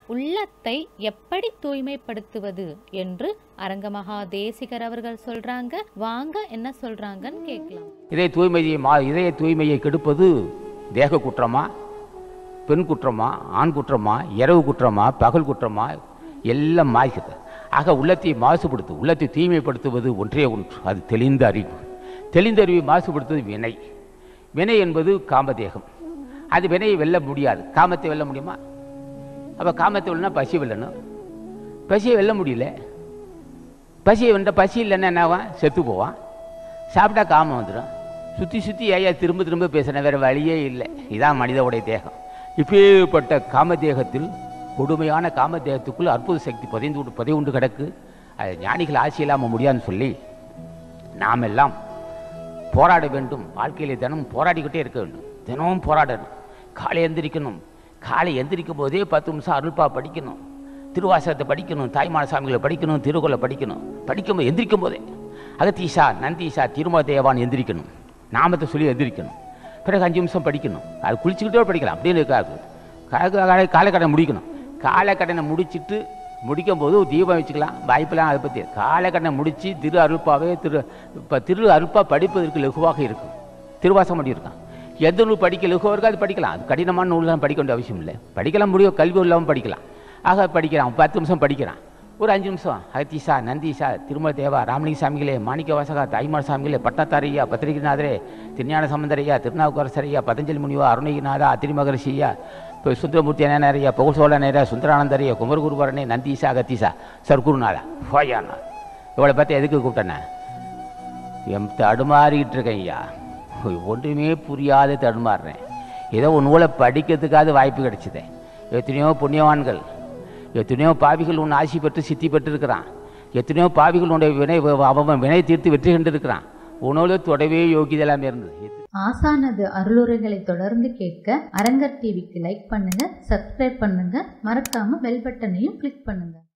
உள்ளத்தை எப்படி தூய்மைப்படுத்துவது என்று அரங்கமகா தேசிகர் அவர்கள் சொல்றாங்க வாங்க என்ன சொல்றாங்கன்னு கேட்கலாம் இதய தூய்மையை மா இதய தூய்மையை கெடுப்பது தேக குற்றமா பெண் குற்றமா ஆண் குற்றமா இரவு குற்றமா பகல் குற்றமா எல்லாம் மாறுகிறது ஆக உள்ளத்தை மாசுபடுத்து உள்ளத்தை தூய்மைப்படுத்துவது ஒன்றே ஒன்று அது தெளிந்த அறிவு தெளிந்த அறிவை மாசுபடுத்துவது வினை வினை என்பது காமதேகம் அது வினையை வெல்ல முடியாது காமத்தை வெல்ல முடியுமா அப்போ காமத்தை வெல்லனா பசி வெல்லணும் பசியை வெல்ல முடியல பசியை வென்ற பசி இல்லைன்னா என்னவான் செத்து போவான் சாப்பிட்டா காமம் வந்துடும் சுற்றி சுற்றி ஐயா திரும்ப திரும்ப பேசுகிறேன் வேறு வழியே இல்லை இதான் மனிதனுடைய தேகம் இப்பேற்பட்ட காமதேகத்தில் கொடுமையான காமதேகத்துக்குள் அற்புத சக்தி புதைந்து விட்டு புதை உண்டு கிடக்கு அது ஞானிகள் ஆட்சி இல்லாமல் முடியாதுன்னு சொல்லி நாம் எல்லாம் போராட வேண்டும் வாழ்க்கையில தினமும் போராடிக்கிட்டே இருக்க வேண்டும் தினமும் போராடணும் காலை எந்திரிக்கணும் காலை எந்திரிக்கும் போதே பத்து நிமிஷம் அருள்பா படிக்கணும் திருவாசகத்தை படிக்கணும் தாய்மான சாமிகளை படிக்கணும் திருக்குறளை படிக்கணும் படிக்கும் எந்திரிக்கும் போதே அகத்தீஷா நந்தீஷா திருமல தேவான் எந்திரிக்கணும் நாமத்தை சொல்லி எந்திரிக்கணும் பிறகு அஞ்சு நிமிஷம் படிக்கணும் அது குளிச்சுக்கிட்டே படிக்கலாம் அப்படின்னு இருக்காது காலை காலக்கடனை முடிக்கணும் காலக்கடனை முடிச்சிட்டு முடிக்கும் போது ஒரு தீபம் வச்சுக்கலாம் வாய்ப்பெல்லாம் அதை பற்றி காலக்கடனை முடித்து திரு அருள்பாவே திரு இப்போ திரு அருள்பா படிப்பதற்கு லகுவாக இருக்கும் திருவாசம் பண்ணி இருக்கான் எந்த நூல் படிக்க லகுவாக இருக்கோ அது படிக்கலாம் அது கடினமான நூல்லாம் படிக்க வேண்டிய அவசியம் இல்லை படிக்கலாம் முடியும் கல்வி இல்லாமல் படிக்கலாம் ஆக படிக்கிறான் பத்து நிமிஷம் படிக்கிறான் ஒரு அஞ்சு நிமிஷம் அகத்தீஷா நந்தீஷா திருமல தேவா ராமலிங்க சாமிகளே மாணிக்க வாசகா தாய்மார் சாமிகளே பட்டத்தாரையா பத்திரிகைநாதரே திருஞான சம்பந்தரையா திருநாவுக்கரசரையா பதஞ்சலி முனிவா அருணகிரிநாதா அத்திரி மகரிஷியா இப்போ சுந்தரமூர்த்தி அண்ணனையா புகழ் சோழனையா சுந்தரானந்தரையா குமரகுருபரனே நந்தீஷா அகத்தீஷா சர்க்குருநாதா ஹோயானா இவளை பார்த்து எதுக்கு கூப்பிட்டேனே எம் தடுமாறிக்கிட்டு இருக்கேன் ஐயா ஒன்றுமே புரியாத தடுமாறுறேன் ஏதோ உன் நூலை படிக்கிறதுக்காவது வாய்ப்பு கிடைச்சிதே எத்தனையோ புண்ணியவான்கள் எத்தனையோ பாவிகள் உன் ஆசி பெற்று சித்தி பெற்றிருக்கிறான் எத்தனையோ பாவிகள் உன்னுடைய வினை அவன் வினை தீர்த்து வெற்றி கண்டிருக்கிறான் உணவுல தொடவே யோகிதெல்லாம் இருந்தது ஆசானது அருளுரைகளை தொடர்ந்து கேட்க அரங்கர் டிவிக்கு லைக் பண்ணுங்க சப்ஸ்கிரைப் பண்ணுங்க மறக்காம பெல் பட்டனையும் கிளிக் பண்ணுங்க